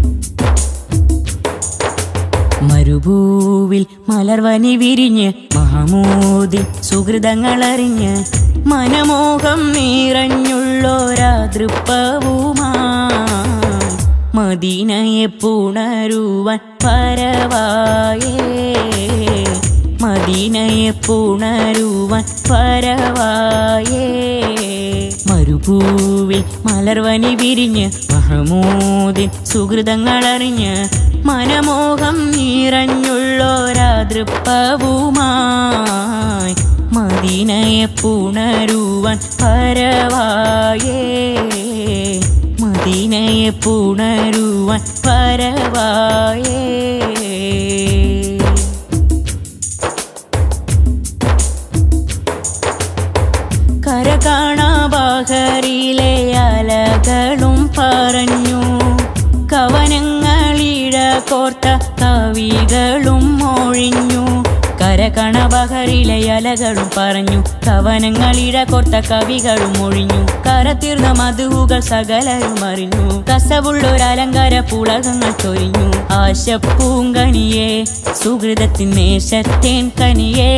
മരുഭൂവിൽ മലർവനി വിരിഞ്ഞ് മഹമൂദിൽ സുഹൃതങ്ങളറിഞ്ഞ് മനമോഹം നിറഞ്ഞുള്ളോരാ ദൃപ്പവുമായി മദീനയെ പുണരുവാൻ പരവായേ മദീനയെ പുണരുവാൻ പരവായേ മരുഭൂവിൽ മലർവനി വിരിഞ്ഞ് മഹമൂദിൻ സുഹൃതങ്ങളറിഞ്ഞ് മനമോഹം നിറഞ്ഞുള്ളോരാ ദൃപ്പവുമായി മദീനയെ പുണരുവാൻ പരവായേ മദീനയെ പുണരുവാൻ പരവായേ കര കാണാബാഹറിലെ അലകളും പറഞ്ഞു കവനങ്ങളിഴ കോർത്ത കവികളും മൊഴിഞ്ഞു കര കണബഹറിലെ അലകളും പറഞ്ഞു കവനങ്ങളിഴ കോർത്ത കവികളും ഒഴിഞ്ഞു കര തീർന്ന മധുവുകൾ സകലരും അറിഞ്ഞു കസവുള്ളൊരലങ്കാര പുളകങ്ങൾ ചൊരിഞ്ഞു ആശപ്പൂങ്കനിയേ സുഹൃതത്തിൻ നേശത്തേൻ കനിയേ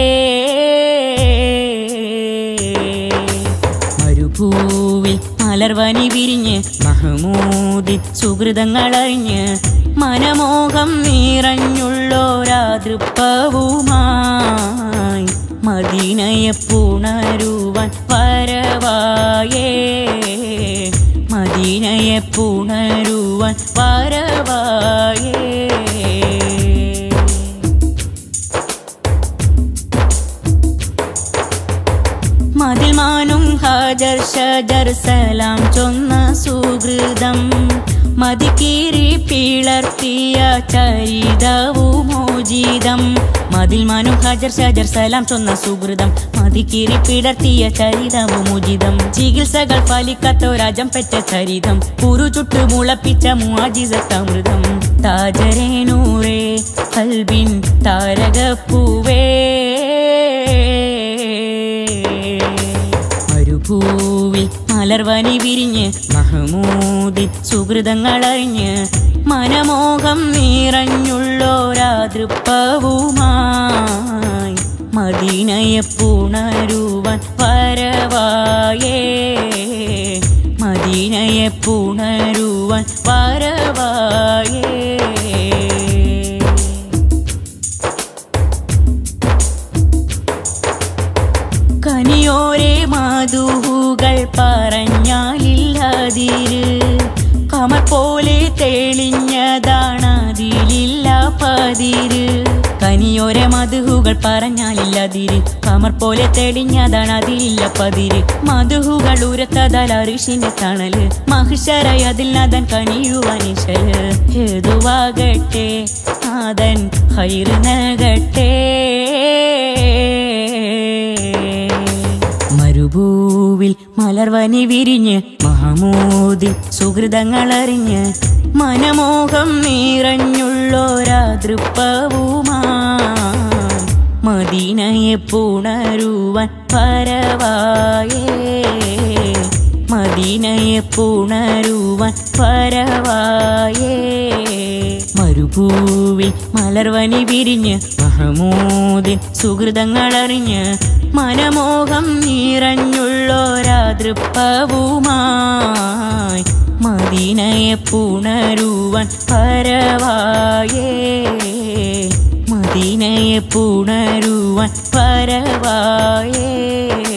മരുഭൂവിൽ മലർവനി വിരിഞ്ഞ് മഹമൂദി സുഹൃതങ്ങളറിഞ്ഞ് മനമോഹം നിറഞ്ഞുള്ളോരാ ദൃപ്പവുമായി മദീനയെ പുണരുവാൻ പരവായേ മദീനയെ പുണരുവാൻ പരവായേ മതിൽമാനും ഹാജർ ഷജർ സലാം ചൊന്ന സുഹൃതം മതിക്കീറി പിളർത്തിയ ചരിതവുമോചിതം മതിൽമാനും ഹാജർ ഷജർ സലാം ചൊന്ന സുഹൃതം മതിക്കീറി പിളർത്തിയ ചരിതവുമുചിതം ചികിത്സകൾ ഫലിക്കാത്ത രാജം പെറ്റ ചരിതം കുരു ചുട്ടു മുളപ്പിച്ച മുആജിസത്തമൃതം താജരേനൂറേ കൽബിൻ താരകപ്പൂവേ മരുഭൂവിൽ മലർവനി വിരിഞ്ഞ് മഹമൂദി സുഹൃതങ്ങളറിഞ്ഞ് മനമോഹം നിറഞ്ഞുള്ളോരാ ദൃപ്പവുമായി മദീനയെ പുണരുവാൻ പരവായേ മദീനയെ പുണരുവാൻ പരവായേ കനിയോരെ മധുഹുകൾ പറഞ്ഞാലില്ലതിര് കമർ പോലെ തെളിഞ്ഞതാണതിലില്ല പതിര് കനിയോരെ മധുഹുകൾ പറഞ്ഞാലില്ലതിര് കമർ പോലെ തെളിഞ്ഞതാണ് അതിലില്ല പതിര് മധുഹുകൾ ഉരത്തതാൽ അരിഷിന്റെ തണല് മഹിഷരായി അതിൽ നദൻ കനിയുവാനിശല് ഹേതുവാകട്ടെ നാദൻ ഹൈറ് നകട്ടെ മരുഭൂവിൽ മലർവനി വിരിഞ്ഞ് മഹമൂദി സുഹൃതങ്ങളറിഞ്ഞ് മനമോഹം നിറഞ്ഞുള്ളോരാ ദൃപ്പവുമായി മദീനയെ പുണരുവാൻ പരവായേ മദീനയെ പുണരുവാൻ പരവായേ മരുഭൂവിൽ മലർവനി വിരിഞ്ഞ് മഹമൂദിൻ സുഹൃതങ്ങളറിഞ്ഞ് മനമോഹം നിറഞ്ഞുള്ളോരാ ദൃപ്പവുമായി മദീനയെ പുണരുവാൻ പരവായേ മദീനയെ പുണരുവാൻ പരവായേ